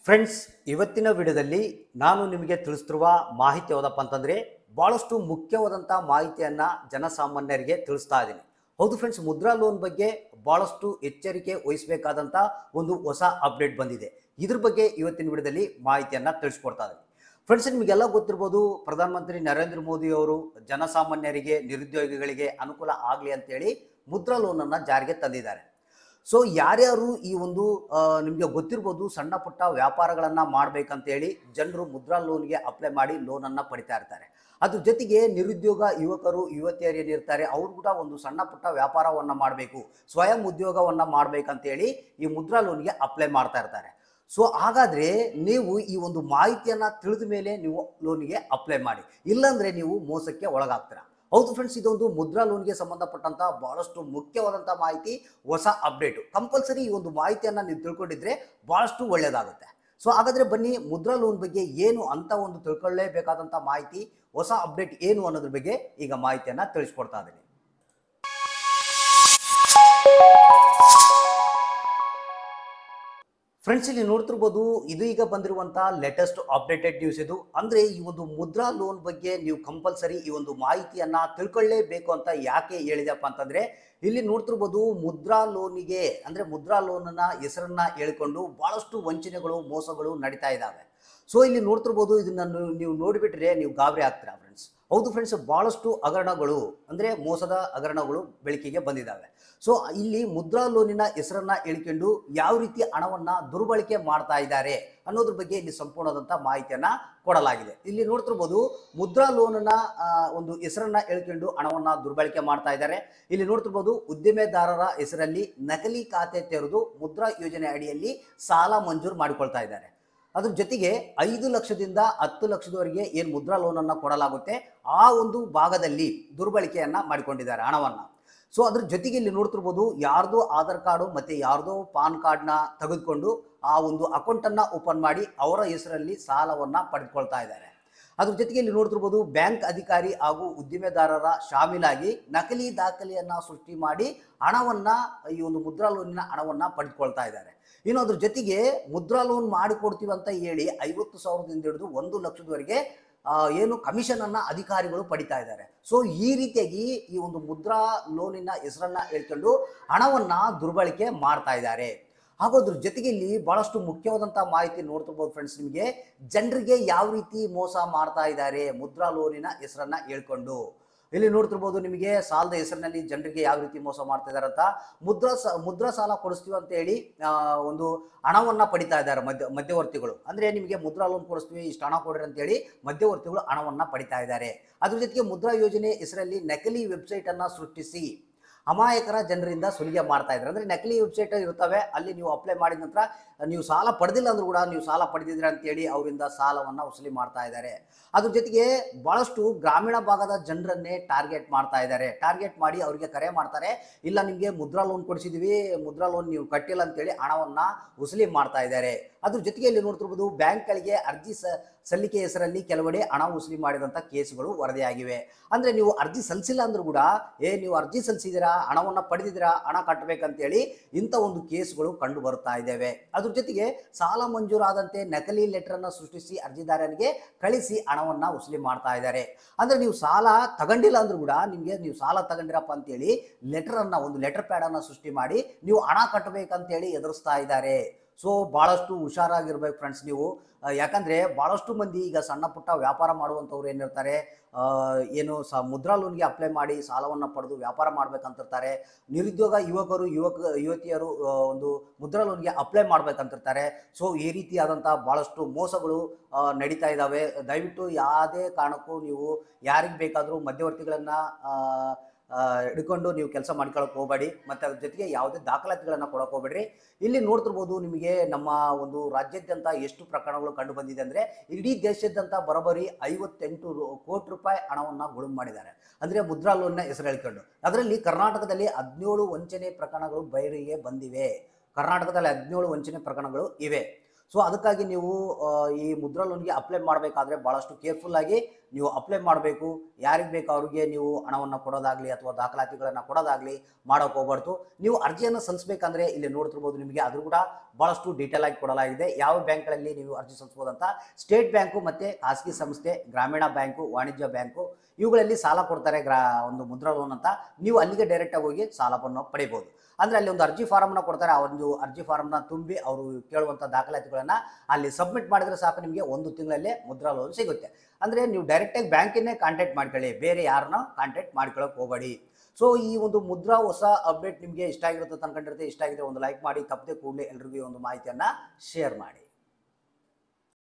friends ಇವತ್ತಿನ ವಿಡಿಯೋದಲ್ಲಿ ನಾನು ನಿಮಗೆ ತಿಳಿಸ್ತಿರುವ ಮಾಹಿತಿ ಯಾವುದಪ್ಪ ಅಂತಂದರೆ ಭಾಳಷ್ಟು ಮುಖ್ಯವಾದಂಥ ಮಾಹಿತಿಯನ್ನು ಜನಸಾಮಾನ್ಯರಿಗೆ ತಿಳಿಸ್ತಾ ಇದ್ದೀನಿ ಹೌದು ಫ್ರೆಂಡ್ಸ್ ಮುದ್ರಾ ಲೋನ್ ಬಗ್ಗೆ ಭಾಳಷ್ಟು ಎಚ್ಚರಿಕೆ ವಹಿಸಬೇಕಾದಂಥ ಒಂದು ಹೊಸ ಅಪ್ಡೇಟ್ ಬಂದಿದೆ ಇದ್ರ ಬಗ್ಗೆ ಇವತ್ತಿನ ವಿಡಿಯೋದಲ್ಲಿ ಮಾಹಿತಿಯನ್ನು ತಿಳಿಸ್ಕೊಡ್ತಾ ಇದ್ದೀನಿ ಫ್ರೆಂಡ್ಸ್ ನಿಮಗೆಲ್ಲ ಗೊತ್ತಿರ್ಬೋದು ಪ್ರಧಾನಮಂತ್ರಿ ನರೇಂದ್ರ ಮೋದಿ ಅವರು ಜನಸಾಮಾನ್ಯರಿಗೆ ನಿರುದ್ಯೋಗಿಗಳಿಗೆ ಅನುಕೂಲ ಆಗಲಿ ಅಂತೇಳಿ ಮುದ್ರಾ ಲೋನನ್ನು ಜಾರಿಗೆ ತಂದಿದ್ದಾರೆ ಸೊ ಯಾರ್ಯಾರು ಈ ಒಂದು ನಿಮಗೆ ಗೊತ್ತಿರ್ಬೋದು ಸಣ್ಣ ಪುಟ್ಟ ವ್ಯಾಪಾರಗಳನ್ನು ಮಾಡಬೇಕಂತೇಳಿ ಜನರು ಮುದ್ರಾ ಲೋನ್ಗೆ ಅಪ್ಲೈ ಮಾಡಿ ಲೋನನ್ನು ಪಡಿತಾ ಇರ್ತಾರೆ ಅದ್ರ ಜೊತೆಗೆ ನಿರುದ್ಯೋಗ ಯುವಕರು ಯುವತಿಯರು ಏನಿರ್ತಾರೆ ಅವ್ರು ಕೂಡ ಒಂದು ಸಣ್ಣ ಪುಟ್ಟ ವ್ಯಾಪಾರವನ್ನು ಮಾಡಬೇಕು ಸ್ವಯಂ ಉದ್ಯೋಗವನ್ನು ಮಾಡಬೇಕಂತೇಳಿ ಈ ಮುದ್ರಾ ಲೋನ್ಗೆ ಅಪ್ಲೈ ಮಾಡ್ತಾ ಇರ್ತಾರೆ ಸೊ ಹಾಗಾದರೆ ನೀವು ಈ ಒಂದು ಮಾಹಿತಿಯನ್ನು ತಿಳಿದ ಮೇಲೆ ನೀವು ಲೋನಿಗೆ ಅಪ್ಲೈ ಮಾಡಿ ಇಲ್ಲಾಂದರೆ ನೀವು ಮೋಸಕ್ಕೆ ಒಳಗಾಗ್ತೀರಾ ಹೌದು ಫ್ರೆಂಡ್ಸ್ ಇದೊಂದು ಮುದ್ರಾ ಲೋನ್ಗೆ ಸಂಬಂಧಪಟ್ಟಂತ ಬಹಳಷ್ಟು ಮುಖ್ಯವಾದಂಥ ಮಾಹಿತಿ ಹೊಸ ಅಪ್ಡೇಟು ಕಂಪಲ್ಸರಿ ಈ ಒಂದು ಮಾಹಿತಿಯನ್ನು ನೀವು ತಿಳ್ಕೊಂಡಿದ್ರೆ ಬಹಳಷ್ಟು ಒಳ್ಳೆಯದಾಗುತ್ತೆ ಸೊ ಹಾಗಾದರೆ ಬನ್ನಿ ಮುದ್ರಾ ಲೋನ್ ಬಗ್ಗೆ ಏನು ಅಂತ ಒಂದು ತಿಳ್ಕೊಳ್ಳೇಬೇಕಾದಂಥ ಮಾಹಿತಿ ಹೊಸ ಅಪ್ಡೇಟ್ ಏನು ಅನ್ನೋದ್ರ ಬಗ್ಗೆ ಈಗ ಮಾಹಿತಿಯನ್ನು ತಿಳಿಸ್ಕೊಡ್ತಾ ಇದ್ದೀನಿ ಫ್ರೆಂಡ್ಸ್ ಇಲ್ಲಿ ನೋಡ್ತಿರ್ಬೋದು ಇದು ಈಗ ಬಂದಿರುವಂತಹ ಲೇಟೆಸ್ಟ್ ಅಪ್ಡೇಟೆಡ್ ನ್ಯೂಸ್ ಇದು ಅಂದ್ರೆ ಈ ಒಂದು ಮುದ್ರಾ ಲೋನ್ ಬಗ್ಗೆ ನೀವು ಕಂಪಲ್ಸರಿ ಈ ಒಂದು ಮಾಹಿತಿಯನ್ನ ತಿಳ್ಕೊಳ್ಳೇಬೇಕು ಅಂತ ಯಾಕೆ ಹೇಳಿದೆಪ್ಪ ಅಂತಂದ್ರೆ ಇಲ್ಲಿ ನೋಡ್ತಿರ್ಬೋದು ಮುದ್ರಾ ಲೋನಿಗೆ ಅಂದ್ರೆ ಮುದ್ರಾ ಲೋನ್ನ ಹೆಸರನ್ನ ಹೇಳ್ಕೊಂಡು ಬಹಳಷ್ಟು ವಂಚನೆಗಳು ಮೋಸಗಳು ನಡೀತಾ ಇದ್ದಾವೆ ಸೊ ಇಲ್ಲಿ ನೋಡ್ತಿರ್ಬೋದು ಇದನ್ನ ನೀವು- ನೀವು ನೋಡಿಬಿಟ್ರೆ ನೀವು ಗಾಬರಿ ಆಗ್ತೀರಾ ಫ್ರೆಂಡ್ಸ್ ಹೌದು ಫ್ರೆಂಡ್ಸ್ ಬಹಳಷ್ಟು ಹಗರಣಗಳು ಅಂದ್ರೆ ಮೋಸದ ಹಗರಣಗಳು ಬೆಳಕಿಗೆ ಬಂದಿದ್ದಾವೆ ಸೊ ಇಲ್ಲಿ ಮುದ್ರಾ ಲೋನಿನ ಹೆಸರನ್ನ ಹೇಳ್ಕೊಂಡು ಯಾವ ರೀತಿ ಹಣವನ್ನ ದುರ್ಬಳಕೆ ಮಾಡ್ತಾ ಇದ್ದಾರೆ ಅನ್ನೋದ್ರ ಬಗ್ಗೆ ಇಲ್ಲಿ ಸಂಪೂರ್ಣವಾದಂಥ ಮಾಹಿತಿಯನ್ನ ಕೊಡಲಾಗಿದೆ ಇಲ್ಲಿ ನೋಡ್ತಿರ್ಬೋದು ಮುದ್ರಾ ಲೋನ್ನ ಒಂದು ಹೆಸರನ್ನ ಹೇಳ್ಕೊಂಡು ಹಣವನ್ನ ದುರ್ಬಳಕೆ ಮಾಡ್ತಾ ಇದ್ದಾರೆ ಇಲ್ಲಿ ನೋಡ್ತಿರ್ಬೋದು ಉದ್ದಿಮೆದಾರರ ಹೆಸರಲ್ಲಿ ನಕಲಿ ಖಾತೆ ತೆರೆದು ಮುದ್ರಾ ಯೋಜನೆ ಅಡಿಯಲ್ಲಿ ಸಾಲ ಮಂಜೂರು ಮಾಡಿಕೊಳ್ತಾ ಇದ್ದಾರೆ ಅದ್ರ ಜೊತೆಗೆ ಐದು ಲಕ್ಷದಿಂದ ಹತ್ತು ಲಕ್ಷದವರೆಗೆ ಏನು ಮುದ್ರಾ ಲೋನನ್ನು ಕೊಡಲಾಗುತ್ತೆ ಆ ಒಂದು ಭಾಗದಲ್ಲಿ ದುರ್ಬಳಕೆಯನ್ನ ಮಾಡಿಕೊಂಡಿದ್ದಾರೆ ಹಣವನ್ನ ಸೊ ಅದ್ರ ಜೊತೆಗೆ ಇಲ್ಲಿ ನೋಡ್ತಿರ್ಬೋದು ಯಾರ್ದೋ ಆಧಾರ್ ಕಾರ್ಡು ಮತ್ತೆ ಯಾರ್ದೋ ಪಾನ್ ಕಾರ್ಡ್ನ ತೆಗೆದುಕೊಂಡು ಆ ಒಂದು ಅಕೌಂಟನ್ನು ಓಪನ್ ಮಾಡಿ ಅವರ ಹೆಸರಲ್ಲಿ ಸಾಲವನ್ನ ಪಡೆದುಕೊಳ್ತಾ ಇದ್ದಾರೆ ಅದ್ರ ಜೊತೆಗೆ ಇಲ್ಲಿ ನೋಡ್ತಿರ್ಬೋದು ಬ್ಯಾಂಕ್ ಅಧಿಕಾರಿ ಹಾಗೂ ಉದ್ದಿಮೆದಾರರ ಶಾಮೀಲಾಗಿ ನಕಲಿ ದಾಖಲೆಯನ್ನ ಸೃಷ್ಟಿ ಮಾಡಿ ಹಣವನ್ನ ಈ ಒಂದು ಮುದ್ರಾ ಲೋನಿನ ಹಣವನ್ನ ಪಡೆದುಕೊಳ್ತಾ ಇದ್ದಾರೆ ಇನ್ನು ಅದ್ರ ಜೊತೆಗೆ ಮುದ್ರಾ ಲೋನ್ ಮಾಡಿಕೊಡ್ತೀವಿ ಅಂತ ಹೇಳಿ ಐವತ್ತು ಸಾವಿರದಿಂದ ಹಿಡಿದು ಒಂದು ಲಕ್ಷದವರೆಗೆ ಆ, ಏನು ಕಮಿಷನ್ ಅನ್ನ ಅಧಿಕಾರಿಗಳು ಪಡಿತಾ ಇದ್ದಾರೆ ಸೊ ಈ ರೀತಿಯಾಗಿ ಈ ಒಂದು ಮುದ್ರಾ ಲೋನಿನ ಹೆಸರನ್ನ ಹೇಳ್ಕೊಂಡು ಹಣವನ್ನ ದುರ್ಬಳಕೆ ಮಾಡ್ತಾ ಇದ್ದಾರೆ ಹಾಗೂ ಅದ್ರ ಜೊತೆಗೆ ಇಲ್ಲಿ ಬಹಳಷ್ಟು ಮುಖ್ಯವಾದಂತಹ ಮಾಹಿತಿ ನೋಡ್ತಿರ್ಬೋದು ಫ್ರೆಂಡ್ಸ್ ನಿಮಗೆ ಜನರಿಗೆ ಯಾವ ರೀತಿ ಮೋಸ ಮಾಡ್ತಾ ಇದ್ದಾರೆ ಮುದ್ರಾ ಲೋನಿನ ಹೆಸರನ್ನ ಹೇಳ್ಕೊಂಡು ಇಲ್ಲಿ ನೋಡ್ತಿರ್ಬೋದು ನಿಮಗೆ ಸಾಲದ ಹೆಸರಿನಲ್ಲಿ ಜನರಿಗೆ ಯಾವ ರೀತಿ ಮೋಸ ಮಾಡ್ತಾ ಇದ್ದಾರೆ ಅಂತ ಮುದ್ರಾ ಸ ಮುದ್ರಾ ಸಾಲ ಕೊಡಿಸ್ತೀವಿ ಅಂತ ಹೇಳಿ ಆ, ಒಂದು ಹಣವನ್ನ ಪಡಿತಾ ಇದ್ದಾರೆ ಮಧ್ಯ ಮಧ್ಯವರ್ತಿಗಳು ಅಂದ್ರೆ ನಿಮಗೆ ಮುದ್ರಾ ಲೋನ್ ಕೊಡಿಸ್ತೀವಿ ಇಷ್ಟು ಹಣ ಕೊಡ್ರಿ ಅಂತ ಹೇಳಿ ಮಧ್ಯವರ್ತಿಗಳು ಹಣವನ್ನ ಪಡಿತಾ ಇದ್ದಾರೆ ಅದ್ರ ಜೊತೆಗೆ ಮುದ್ರಾ ಯೋಜನೆ ಹೆಸರಲ್ಲಿ ನಕಲಿ ವೆಬ್ಸೈಟ್ ಅನ್ನ ಸೃಷ್ಟಿಸಿ ಅಮಾಯಕರ ಜನರಿಂದ ಸುಲಿಗೆ ಮಾಡ್ತಾ ಇದ್ದಾರೆ ಅಂದ್ರೆ ನಕಲಿ ವೆಬ್ಸೈಟ್ ಇರ್ತವೆ ಅಲ್ಲಿ ನೀವು ಅಪ್ಲೈ ಮಾಡಿದ ನಂತರ ನೀವು ಸಾಲ ಪಡೆದಿಲ್ಲ ಅಂದ್ರೂ ಕೂಡ ನೀವು ಸಾಲ ಪಡೆದಿದ್ರೆ ಅಂತೇಳಿ ಅವರಿಂದ ಸಾಲವನ್ನ ವಸೂಲಿ ಮಾಡ್ತಾ ಇದ್ದಾರೆ ಅದ್ರ ಜೊತೆಗೆ ಬಹಳಷ್ಟು ಗ್ರಾಮೀಣ ಭಾಗದ ಜನರನ್ನೇ ಟಾರ್ಗೆಟ್ ಮಾಡ್ತಾ ಇದ್ದಾರೆ ಟಾರ್ಗೆಟ್ ಮಾಡಿ ಅವರಿಗೆ ಕರೆ ಮಾಡ್ತಾರೆ ಇಲ್ಲ ನಿಮಗೆ ಮುದ್ರಾ ಲೋನ್ ಕೊಡಿಸಿದೀವಿ ಮುದ್ರಾ ಲೋನ್ ನೀವು ಕಟ್ಟಿಲ್ಲ ಅಂತೇಳಿ ಹಣವನ್ನ ವಸೂಲಿ ಮಾಡ್ತಾ ಇದ್ದಾರೆ ಅದ್ರ ಜೊತೆಗೆ ಇಲ್ಲಿ ನೋಡ್ತಿರ್ಬೋದು ಬ್ಯಾಂಕ್ಗಳಿಗೆ ಅರ್ಜಿ ಸ ಸಲ್ಲಿಕೆ ಹೆಸರಲ್ಲಿ ಕೆಲವೆಡೆ ಹಣ ವಸೂಲಿ ಮಾಡಿದಂಥ ಕೇಸುಗಳು ವರದಿಯಾಗಿವೆ ಅಂದ್ರೆ ನೀವು ಅರ್ಜಿ ಸಲ್ಲಿಸಿಲ್ಲ ಅಂದ್ರೂ ಕೂಡ ಏ ನೀವು ಅರ್ಜಿ ಸಲ್ಲಿಸಿದಿರಾ ಹಣವನ್ನ ಪಡೆದಿದ್ದೀರಾ ಹಣ ಕಟ್ಟಬೇಕಂತೇಳಿ ಇಂಥ ಒಂದು ಕೇಸುಗಳು ಕಂಡು ಬರ್ತಾ ಇದ್ದೇವೆ ಅದ್ರ ಜೊತೆಗೆ ಸಾಲ ಮಂಜೂರಾದಂತೆ ನಕಲಿ ಲೆಟರ್ ಅನ್ನ ಸೃಷ್ಟಿಸಿ ಅರ್ಜಿದಾರನಿಗೆ ಕಳಿಸಿ ಹಣವನ್ನ ವಸೂಲಿ ಮಾಡ್ತಾ ಇದ್ದಾರೆ ಅಂದ್ರೆ ನೀವು ಸಾಲ ತಗೊಂಡಿಲ್ಲ ಅಂದ್ರೂ ಕೂಡ ನಿಮಗೆ ನೀವು ಸಾಲ ತಗೊಂಡಿರಪ್ಪ ಅಂತೇಳಿ ಲೆಟರ್ ಅನ್ನ ಒಂದು ಲೆಟರ್ ಪ್ಯಾಡ್ ಅನ್ನ ಸೃಷ್ಟಿ ಮಾಡಿ ನೀವು ಹಣ ಕಟ್ಟಬೇಕಂತೇಳಿ ಎದುರಿಸ್ತಾ ಇದ್ದಾರೆ ಸೊ ಭಾಳಷ್ಟು ಹುಷಾರಾಗಿರ್ಬೇಕು ಫ್ರೆಂಡ್ಸ್ ನೀವು ಆ, ಯಾಕಂದ್ರೆ ಭಾಳಷ್ಟು ಮಂದಿ ಈಗ ಸಣ್ಣ ಪುಟ್ಟ ವ್ಯಾಪಾರ ಮಾಡುವಂಥವ್ರು ಏನಿರ್ತಾರೆ ಆ, ಏನು ಸ ಮುದ್ರಾ ಲೋನ್ಗೆ ಅಪ್ಲೈ ಮಾಡಿ ಸಾಲವನ್ನು ಪಡೆದು ವ್ಯಾಪಾರ ಮಾಡ್ಬೇಕಂತಿರ್ತಾರೆ ನಿರುದ್ಯೋಗ ಯುವಕರು ಯುವಕ ಯುವತಿಯರು ಆ, ಒಂದು ಮುದ್ರಾ ಲೋನ್ಗೆ ಅಪ್ಲೈ ಮಾಡ್ಬೇಕಂತಿರ್ತಾರೆ ಸೊ ಈ ರೀತಿಯಾದಂಥ ಭಾಳಷ್ಟು ಮೋಸಗಳು ಆ, ನಡೀತಾ ಇದ್ದಾವೆ ದಯವಿಟ್ಟು ಯಾವುದೇ ಕಾರಣಕ್ಕೂ ನೀವು ಯಾರಿಗೆ ಬೇಕಾದರೂ ಮಧ್ಯವರ್ತಿಗಳನ್ನು ಹಿಡ್ಕೊಂಡು ನೀವು ಕೆಲಸ ಮಾಡ್ಕೊಳಕ್ಕೆ ಹೋಗಬೇಡಿ ಮತ್ತು ಅದ್ರ ಜೊತೆಗೆ ಯಾವುದೇ ದಾಖಲಾತಿಗಳನ್ನು ಕೊಡಕ್ಕೆ ಹೋಗ್ಬೇಡ್ರಿ ಇಲ್ಲಿ ನೋಡ್ತಿರ್ಬೋದು ನಿಮಗೆ ನಮ್ಮ ಒಂದು ರಾಜ್ಯಾದ್ಯಂತ ಎಷ್ಟು ಪ್ರಕರಣಗಳು ಕಂಡು ಬಂದಿದೆ ಅಂದರೆ ಇಡೀ ದೇಶಾದ್ಯಂತ ಬರೋಬ್ಬರಿ ಐವತ್ತೆಂಟು ರು- ಕೋಟಿ ರೂಪಾಯಿ ಹಣವನ್ನು ಗುಳುಂ ಮಾಡಿದ್ದಾರೆ ಅಂದರೆ ಮುದ್ರಾ ಲೋನ್ನ ಹೆಸರು ಹೇಳ್ಕೊಂಡು ಅದರಲ್ಲಿ ಕರ್ನಾಟಕದಲ್ಲಿ ಹದಿನೇಳು ವಂಚನೆ ಪ್ರಕರಣಗಳು ಬಯಲಿಗೆ ಬಂದಿವೆ ಕರ್ನಾಟಕದಲ್ಲಿ ಹದಿನೇಳು ವಂಚನೆ ಪ್ರಕರಣಗಳು ಇವೆ ಸೊ ಅದಕ್ಕಾಗಿ ನೀವು ಆ, ಈ ಮುದ್ರಾ ಲೋನ್ಗೆ ಅಪ್ಲೈ ಮಾಡಬೇಕಾದ್ರೆ ಭಾಳಷ್ಟು ಕೇರ್ಫುಲ್ ಆಗಿ ನೀವು ಅಪ್ಲೈ ಮಾಡಬೇಕು ಯಾರಿಗೆ ಬೇಕು ಅವ್ರಿಗೆ ನೀವು ಹಣವನ್ನು ಕೊಡೋದಾಗ್ಲಿ ಅಥವಾ ದಾಖಲಾತಿಗಳನ್ನು ಕೊಡೋದಾಗ್ಲಿ ಮಾಡೋಕೆ ಹೋಗ್ಬಾರ್ದು ನೀವು ಅರ್ಜಿಯನ್ನು ಸಲ್ಲಿಸಬೇಕಂದ್ರೆ ಇಲ್ಲಿ ನೋಡ್ತಿರ್ಬೋದು ನಿಮಗೆ ಅದ್ರ ಕೂಡ ಬಹಳಷ್ಟು ಡೀಟೇಲ್ ಆಗಿ ಕೊಡಲಾಗಿದೆ ಯಾವ ಬ್ಯಾಂಕ್ಗಳಲ್ಲಿ ನೀವು ಅರ್ಜಿ ಸಲ್ಲಿಸಬಹುದಂತ ಸ್ಟೇಟ್ ಬ್ಯಾಂಕು ಮತ್ತೆ ಖಾಸಗಿ ಸಂಸ್ಥೆ ಗ್ರಾಮೀಣ ಬ್ಯಾಂಕು ವಾಣಿಜ್ಯ ಬ್ಯಾಂಕು ಇವುಗಳಲ್ಲಿ ಸಾಲ ಕೊಡ್ತಾರೆ ಗ್ರಾ ಒಂದು ಮುದ್ರಾ ಲೋನ್ ಅಂತ ನೀವು ಅಲ್ಲಿಗೆ ಡೈರೆಕ್ಟ್ ಆಗಿ ಹೋಗಿ ಸಾಲವನ್ನು ಪಡಿಬಹುದು ಅಂದ್ರೆ ಅಲ್ಲಿ ಒಂದು ಅರ್ಜಿ ಫಾರಮ್ನ ಕೊಡ್ತಾರೆ ಆ ಒಂದು ಅರ್ಜಿ ಫಾರಮ್ನ ತುಂಬಿ ಅವರು ಕೇಳುವಂಥ ದಾಖಲಾತಿಗಳನ್ನ ಅಲ್ಲಿ ಸಬ್ಮಿಟ್ ಮಾಡಿದ್ರೆ ಸಾಕು ನಿಮಗೆ ಒಂದು ತಿಂಗಳಲ್ಲೇ ಮುದ್ರಾ ಲೋನ್ ಸಿಗುತ್ತೆ ಅಂದ್ರೆ ನೀವು ಡೈರೆಕ್ಟಾಗಿ ಬ್ಯಾಂಕಿನ್ನೇ ಕಾಂಟ್ಯಾಕ್ಟ್ ಮಾಡ್ಕೊಳ್ಳಿ ಬೇರೆ ಯಾರನ್ನ ಕಾಂಟ್ಯಾಕ್ಟ್ ಮಾಡ್ಕೊಳ್ಳೋಕೆ ಹೋಗಬೇಡಿ ಸೊ ಈ ಒಂದು ಮುದ್ರಾ ಹೊಸ ಅಪ್ಡೇಟ್ ನಿಮಗೆ ಇಷ್ಟ ಆಗಿರುತ್ತೆ ಅಂತ ಅನ್ಕೊಂಡಿರುತ್ತೆ ಇಷ್ಟ ಆಗಿದ್ರೆ ಒಂದು ಲೈಕ್ ಮಾಡಿ ತಪ್ಪದೆ ಕೂಡಲೇ ಎಲ್ರಿಗೂ ಈ ಒಂದು ಮಾಹಿತಿಯನ್ನ ಶೇರ್ ಮಾಡಿ